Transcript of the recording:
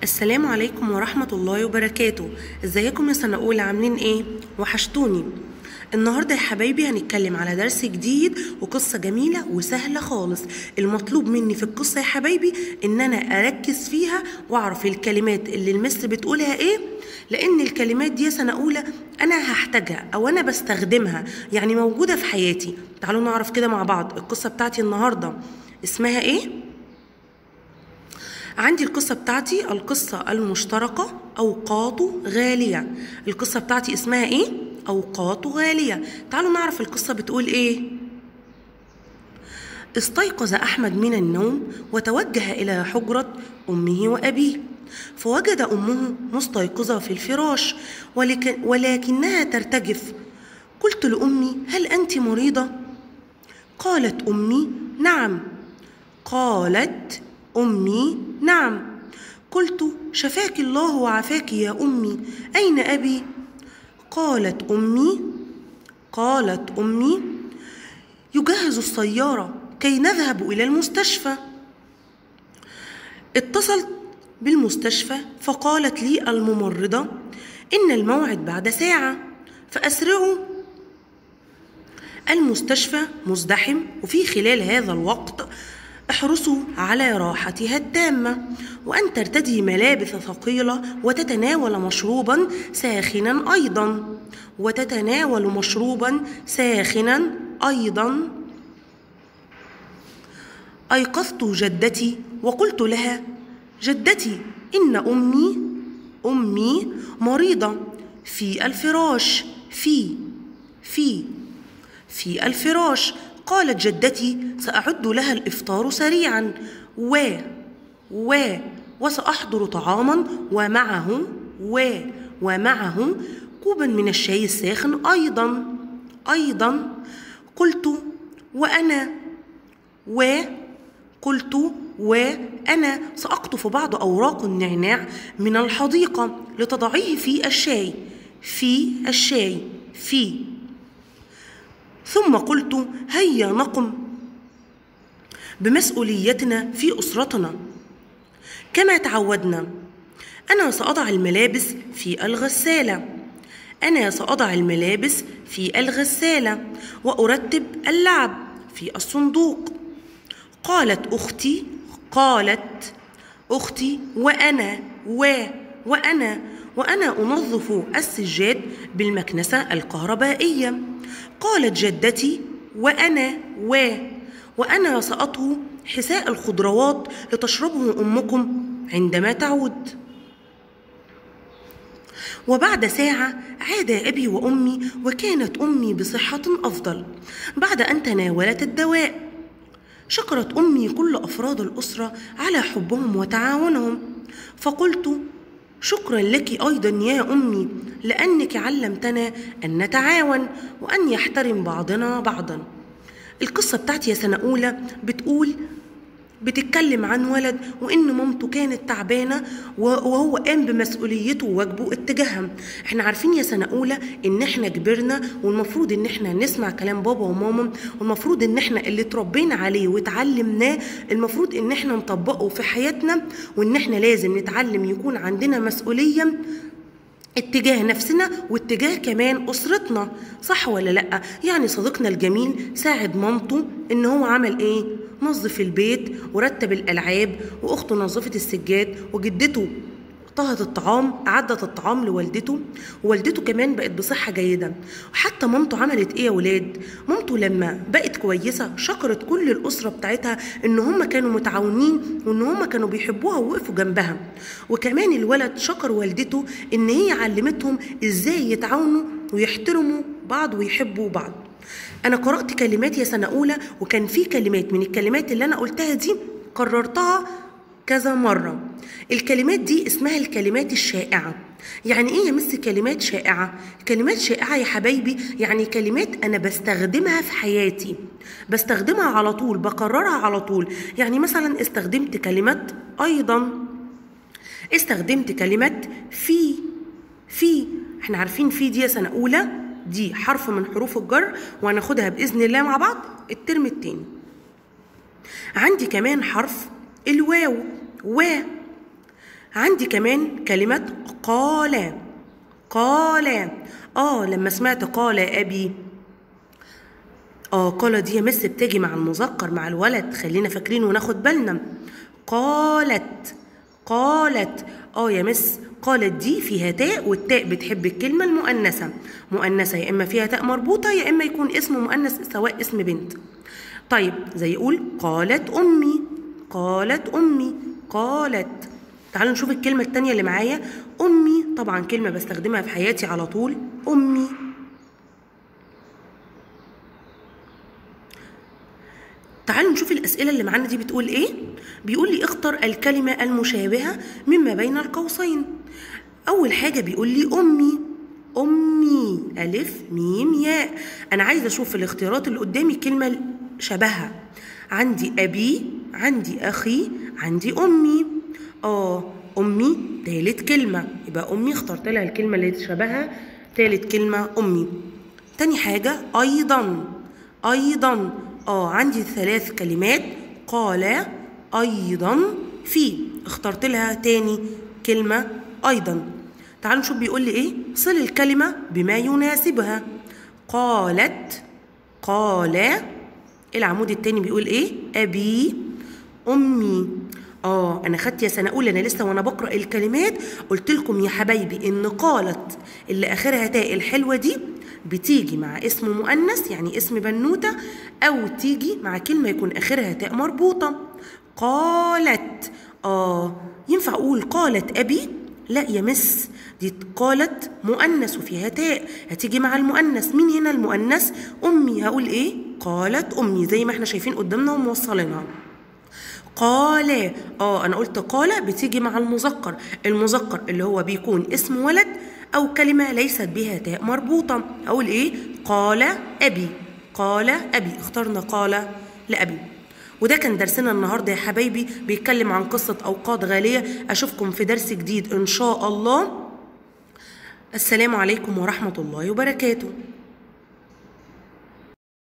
السلام عليكم ورحمة الله وبركاته ازيكم يا سنة أولى عاملين ايه؟ وحشتوني النهاردة يا حبايبي هنتكلم على درس جديد وقصة جميلة وسهلة خالص المطلوب مني في القصة يا حبايبي ان انا اركز فيها واعرف الكلمات اللي المس بتقولها ايه لان الكلمات دي يا سنة أولى انا هحتاجها او انا بستخدمها يعني موجودة في حياتي تعالوا نعرف كده مع بعض القصة بتاعتي النهاردة اسمها ايه؟ عندي القصة بتاعتي القصة المشتركة أوقات غالية القصة بتاعتي اسمها إيه؟ أوقات غالية تعالوا نعرف القصة بتقول إيه استيقظ أحمد من النوم وتوجه إلى حجرة أمه وأبيه فوجد أمه مستيقظة في الفراش ولكن ولكنها ترتجف قلت لأمي هل أنت مريضة؟ قالت أمي نعم قالت أمي نعم قلت شفاك الله وعافاك يا أمي أين أبي؟ قالت أمي قالت أمي يجهز السيارة كي نذهب إلى المستشفى اتصلت بالمستشفى فقالت لي الممرضة إن الموعد بعد ساعة فأسرعوا المستشفى مزدحم وفي خلال هذا الوقت احرصوا على راحتها التامة وأن ترتدي ملابس ثقيلة وتتناول مشروبا ساخنا أيضا وتتناول مشروبا ساخنا أيضا أيقظت جدتي وقلت لها جدتي إن أمي أمي مريضة في الفراش في في في الفراش قالت جدتي سأعد لها الإفطار سريعا و و وسأحضر طعاما ومعه و ومعه كوبا من الشاي الساخن أيضا أيضا قلت وأنا و قلت وأنا سأقطف بعض أوراق النعناع من الحديقة لتضعيه في الشاي في الشاي في ثم قلت هيا نقم بمسؤوليتنا في اسرتنا كما تعودنا انا ساضع الملابس في الغساله انا ساضع الملابس في الغساله وارتب اللعب في الصندوق قالت اختي قالت اختي وانا و وانا وانا انظف السجاد بالمكنسه الكهربائيه قالت جدتي وانا و وانا ساطهو حساء الخضروات لتشربه امكم عندما تعود وبعد ساعة عاد أبي وأمي وكانت أمي بصحة أفضل بعد أن تناولت الدواء شكرت أمي كل أفراد الأسرة على حبهم وتعاونهم فقلت شكرا لك ايضا يا امي لانك علمتنا ان نتعاون وان يحترم بعضنا بعضا القصه بتاعتي يا سنه اولى بتقول بتتكلم عن ولد وان مامته كانت تعبانه وهو قام بمسؤوليته وواجبه اتجاهها احنا عارفين يا سنه اولى ان احنا كبرنا والمفروض ان احنا نسمع كلام بابا وماما والمفروض ان احنا اللي اتربينا عليه واتعلمناه المفروض ان احنا نطبقه في حياتنا وان احنا لازم نتعلم يكون عندنا مسؤوليه اتجاه نفسنا واتجاه كمان اسرتنا صح ولا لا يعني صديقنا الجميل ساعد مامته ان هو عمل ايه نظف البيت ورتب الالعاب واخته نظفت السجاد وجدته طهت الطعام أعدت الطعام لوالدته ووالدته كمان بقت بصحة جيدة وحتى مامته عملت إيه يا ولاد مامته لما بقت كويسة شكرت كل الأسرة بتاعتها إن هم كانوا متعاونين وإن هم كانوا بيحبوها ووقفوا جنبها وكمان الولد شكر والدته إن هي علمتهم إزاي يتعاونوا ويحترموا بعض ويحبوا بعض أنا قرأت كلمات يا سنة أولى وكان في كلمات من الكلمات اللي أنا قلتها دي قررتها كذا مرة الكلمات دي اسمها الكلمات الشائعة يعني ايه يا مس كلمات شائعة؟ كلمات شائعة يا حبايبي يعني كلمات انا بستخدمها في حياتي بستخدمها على طول بكررها على طول يعني مثلا استخدمت كلمة ايضا استخدمت كلمة في في احنا عارفين في دي سنة اولى دي حرف من حروف الجر وهناخدها باذن الله مع بعض الترم التاني عندي كمان حرف الواو و عندي كمان كلمة قال قال اه لما سمعت قال أبي اه قال دي يا مس بتجي مع المذكر مع الولد خلينا فاكرين وناخد بالنا قالت قالت اه يا مس قالت دي فيها تاء والتاء بتحب الكلمة المؤنثة مؤنثة يا إما فيها تاء مربوطة يا إما يكون اسم مؤنث سواء اسم بنت طيب زي يقول قالت أمي قالت أمي قالت تعالوا نشوف الكلمة التانية اللي معايا أمي طبعا كلمة بستخدمها في حياتي على طول أمي تعالوا نشوف الأسئلة اللي معانا دي بتقول إيه؟ بيقول لي اختر الكلمة المشابهة مما بين القوسين أول حاجة بيقول لي أمي أمي ألف ميم ياء أنا عايزة أشوف في الاختيارات اللي قدامي كلمة شبهها عندي أبي عندي أخي عندي أمي آه أمي تالت كلمة يبقى أمي اخترت لها الكلمة اللي تشبهها تالت كلمة أمي تاني حاجة أيضا أيضا اه عندي ثلاث كلمات قال أيضا في اخترت لها تاني كلمة أيضا تعالوا نشوف بيقول لي إيه صل الكلمة بما يناسبها قالت قال العمود التاني بيقول إيه أبي أمي اه انا خدت يا سنه اولى انا لسه وانا بقرا الكلمات قلت لكم يا حبايبي ان قالت اللي اخرها تاء الحلوه دي بتيجي مع اسم مؤنث يعني اسم بنوته او تيجي مع كلمه يكون اخرها تاء مربوطه قالت اه ينفع اقول قالت ابي لا يا مس دي قالت مؤنث وفيها تاء هتيجي مع المؤنث مين هنا المؤنث امي هقول ايه قالت امي زي ما احنا شايفين قدامنا وموصلينها قال اه انا قلت قال بتيجي مع المذكر المذكر اللي هو بيكون اسم ولد او كلمه ليست بها تاء مربوطه اقول ايه قال ابي قال ابي اخترنا قال لابي وده كان درسنا النهارده يا حبايبي بيتكلم عن قصه اوقات غاليه اشوفكم في درس جديد ان شاء الله السلام عليكم ورحمه الله وبركاته